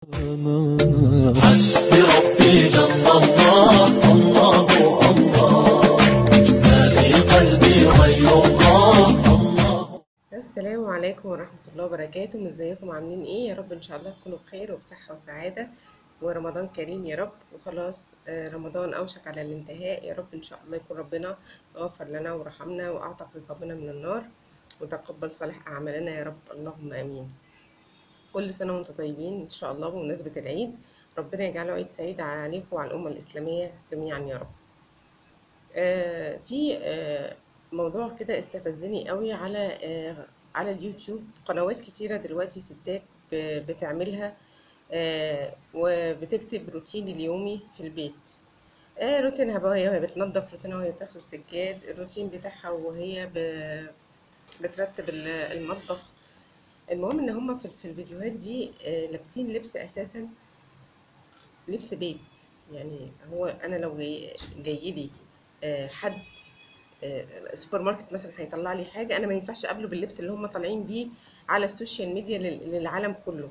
حسبي ربي جل الله الله الله ما في قلبي غير الله الله السلام عليكم ورحمة الله وبركاته ازيكم عاملين ايه يا رب ان شاء الله تكونوا بخير وبصحة وسعادة ورمضان كريم يا رب وخلاص آه، رمضان اوشك على الانتهاء يا رب ان شاء الله يكون ربنا غفر لنا ورحمنا واعتق رقابنا من النار وتقبل صالح اعمالنا يا رب اللهم امين كل سنة وانتم طيبين ان شاء الله بمناسبة العيد ربنا يجعله عيد سعيد عليكم وعلى الامة الاسلامية جميعا يا رب آه، في آه، موضوع كده استفزني قوي على آه، على اليوتيوب قنوات كتيرة دلوقتي ستات ب- بتعملها آه، وبتكتب روتين اليومي في البيت آه، روتينها بقى وهي بتنظف روتينها وهي بتغسل السجاد الروتين بتاعها وهي ب- بترتب ال- المطبخ المهم ان هما في في الفيديوهات دي آه، لابسين لبس اساسا لبس بيت يعني هو انا لو جاي جايلي آه، حد آه، سوبر ماركت مثلا هيطلع لي حاجه انا ما ينفعش اقابله باللبس اللي هم طالعين بيه على السوشيال ميديا لل- للعالم كله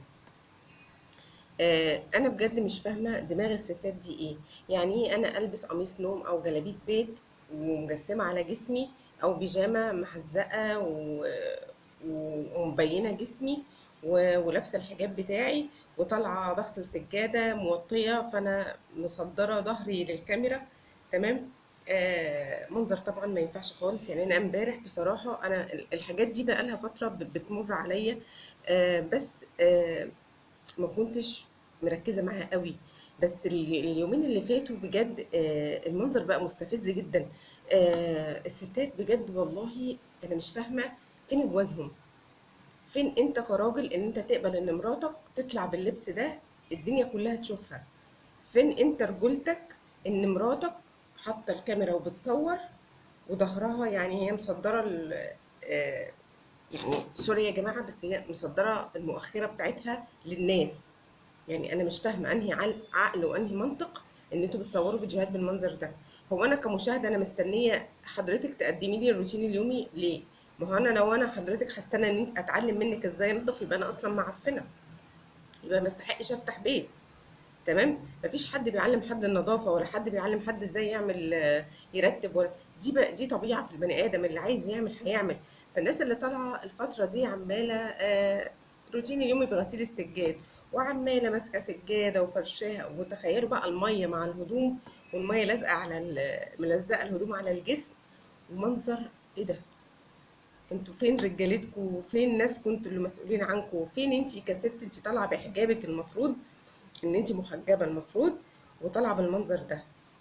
آه، انا بجد مش فاهمه دماغ الستات دي ايه يعني ايه انا البس قميص نوم او جلابيه بيت ومجسمه على جسمي او بيجامه محزقه و... و- ومبينه جسمي و- ولابسه الحجاب بتاعي وطالعه بغسل سجاده موطيه فانا مصدره ظهري للكاميرا تمام آه منظر طبعا ما ينفعش خالص يعني انا امبارح بصراحه انا ال- الحاجات دي بقى لها فتره بت- بتمر عليا آه بس آه ما كنتش مركزة معاها قوي بس ال- اليومين اللي فاتوا بجد آه، المنظر بقى مستفز جدا آه، الستات بجد والله انا مش فاهمة فين جوازهم فين انت كراجل ان انت تقبل ان مراتك تطلع باللبس ده الدنيا كلها تشوفها فين انت رجولتك ان مراتك حاطة الكاميرا وبتصور وظهرها يعني هي مصدرة ال- آه، يعني سوري يا جماعة بس هي مصدرة المؤخرة بتاعتها للناس يعني انا مش فاهمه انهي عل- عقل وانهي منطق ان انتوا بتصوروا فيديوهات بالمنظر ده هو انا كمشاهده انا مستنيه حضرتك تقدمي لي الروتين اليومي ليه ما هو انا لو انا حضرتك هستنى ان انت اتعلم منك ازاي انضف يبقى انا اصلا معفنه يبقى ما استحقش افتح بيت تمام مفيش حد بيعلم حد النظافه ولا حد بيعلم حد ازاي يعمل آه، يرتب ولا دي بقى دي طبيعه في البني ادم اللي عايز يعمل هيعمل فالناس اللي طالعه الفتره دي عماله آه، روتين اليومي في غسيل السجاد وعماله ماسكه سجاده وفرشاها وتخيلوا بقى الميه مع الهدوم والميه لازقه على ال- ملزقه الهدوم على الجسم ومنظر ايه ده انتوا فين رجالتكوا فين ناس كنتوا اللي مسؤولين عنكوا فين انتي كست انتي طالعه بحجابك المفروض ان انتي محجبه المفروض وطالعه بالمنظر ده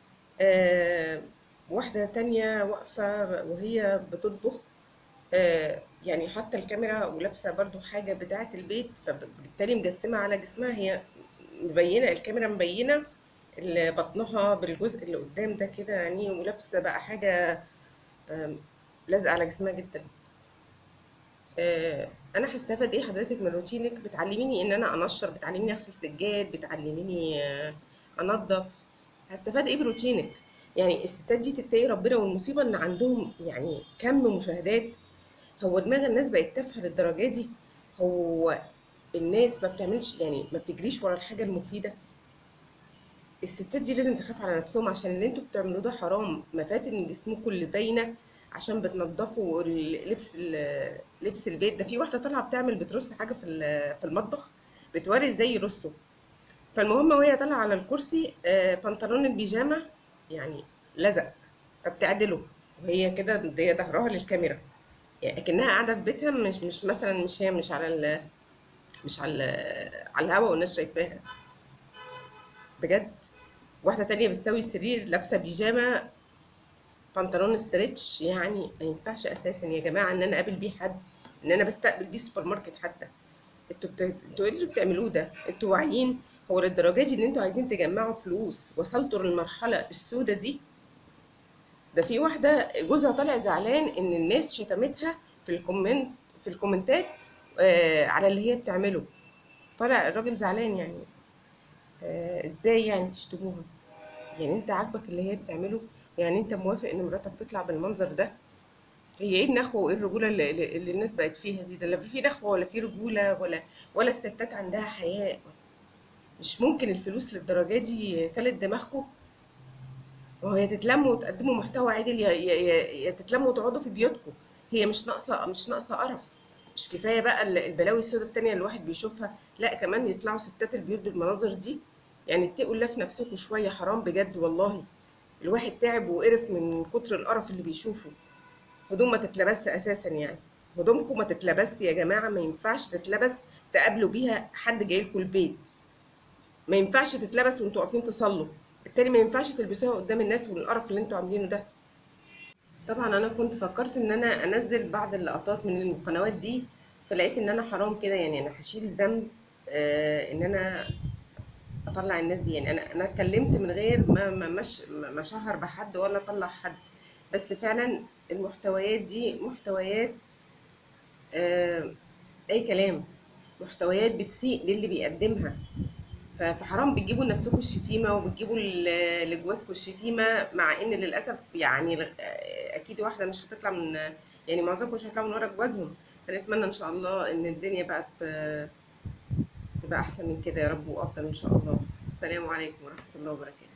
آه واحده تانية واقفه وهي بتطبخ آه، يعني حاطه الكاميرا ولابسه برضو حاجه بتاعه البيت فبالتالي مجسمه على جسمها هي مبينه الكاميرا مبينه ال- بطنها بالجزء اللي قدام ده كده يعني ولابسه بقى حاجه آم، لازقه على جسمها جدا آه، انا هستفاد ايه حضرتك من روتينك بتعلميني ان انا انشر بتعلميني اغسل سجاد بتعلميني آه، انظف هستفاد ايه بروتينك يعني الستات دي تتقي ربنا والمصيبه ان عندهم يعني كم مشاهدات هو دماغ الناس بقت تافهه للدرجه دي هو الناس ما بتعملش يعني ما بتجريش ورا الحاجه المفيده الستات دي لازم تخاف على نفسهم عشان اللي انتوا بتعملوه ده حرام مفاتن جسمكم اللي باينه عشان بتنضفوا ال- لبس ال- لبس البيت ده في واحده طالعه بتعمل بترص حاجه في ال- في المطبخ بتوري ازاي يرصوا فالمهم وهي طالعه على الكرسي آه، بنطلون البيجامه يعني لزق فبتعدله وهي كده هي ظهرها للكاميرا يعني اكنها قاعده في بيتها مش مش مثلا مش هي مش على ال مش على ال على الهوا والناس شايفاها بجد واحده تانية بتسوي السرير لابسه بيجامه بنطلون ستريتش يعني ما ينفعش اساسا يا جماعه ان انا اقابل بيه حد ان انا بستقبل بيه سوبر ماركت حتى انتوا بت... انتوا ايه اللي بتعملوه ده انتوا واعيين هو للدرجه دي ان انتوا عايزين تجمعوا فلوس وصلتوا للمرحله السودة دي ده في واحدة جوزها طالع زعلان إن الناس شتمتها في الكومنت في الكومنتات آه على اللي هي بتعمله طالع الراجل زعلان يعني آه ازاي يعني تشتموها يعني انت عاجبك اللي هي بتعمله يعني انت موافق ان مراتك تطلع بالمنظر ده هي ايه النخوة وايه الرجولة اللي, اللي اللي الناس بقت فيها دي ده لا في نخوة ولا في رجولة ولا ولا الستات عندها حياء مش ممكن الفلوس للدرجه دي خلت دماغكم وهي تتلموا وتقدموا محتوى عادل يا, يا, يا, يا تتلموا وتقعدوا في بيوتكم هي مش ناقصه مش ناقصه قرف مش كفايه بقى ال- البلاوي السوداء التانية اللي الواحد بيشوفها لا كمان يطلعوا ستات البيوت بالمناظر دي يعني اتقوا الله في نفسكم شويه حرام بجد والله الواحد تعب وقرف من كتر القرف اللي بيشوفه هدوم ما تتلبس اساسا يعني هدومكم ما تتلبس يا جماعه ما ينفعش تتلبس تقابلوا بيها حد جاي لكم البيت ما ينفعش تتلبس وانتوا واقفين تصلوا بالتالي ما ينفعش تلبسوها قدام الناس والقرف اللي انتوا عاملينه ده طبعا انا كنت فكرت ان انا انزل بعض اللقطات من القنوات دي فلقيت ان انا حرام كده يعني انا هشيل الذنب آه ان انا اطلع الناس دي يعني انا انا اتكلمت من غير ما ما مش ما شهر بحد ولا اطلع حد بس فعلا المحتويات دي محتويات آه اي كلام محتويات بتسيء للي بيقدمها ف- فحرام بتجيبوا لنفسكم الشتيمه وبتجيبوا ل- لجوازكم الشتيمه مع ان للاسف يعني آه، اكيد واحده مش هتطلع من يعني معظمكم مش هيطلعوا من ورا جوازهم فنتمنى ان شاء الله ان الدنيا بقت آه، تبقى احسن من كده يا رب وافضل ان شاء الله السلام عليكم ورحمه الله وبركاته